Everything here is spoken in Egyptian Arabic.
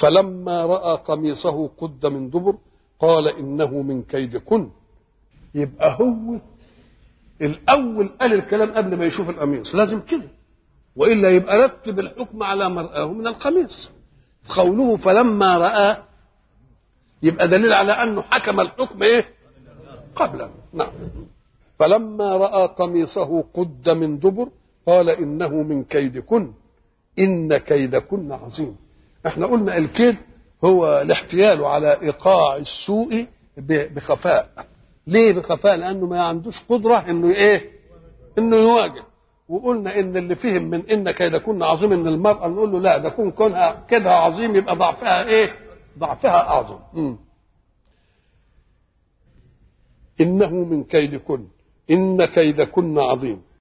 فلما راى قميصه قد من دبر قال انه من كيدكن يبقى هو الاول قال الكلام قبل ما يشوف القميص لازم كده والا يبقى رتب الحكم على ما راه من القميص قوله فلما راى يبقى دليل على انه حكم الحكم ايه قبل نعم فلما راى قميصه قد من دبر قال انه من كيدكن ان كيدكن عظيم احنا قلنا الكيد هو الاحتيال على ايقاع السوء بخفاء ليه بخفاء لانه ما عندوش قدره انه ايه انه يواجه وقلنا ان اللي فهم من ان كيدكن عظيم ان المراه نقول له لا ده كون كونها كيدها عظيم يبقى ضعفها ايه ضعفها اعظم م. انه من كيدكن ان كيدكن عظيم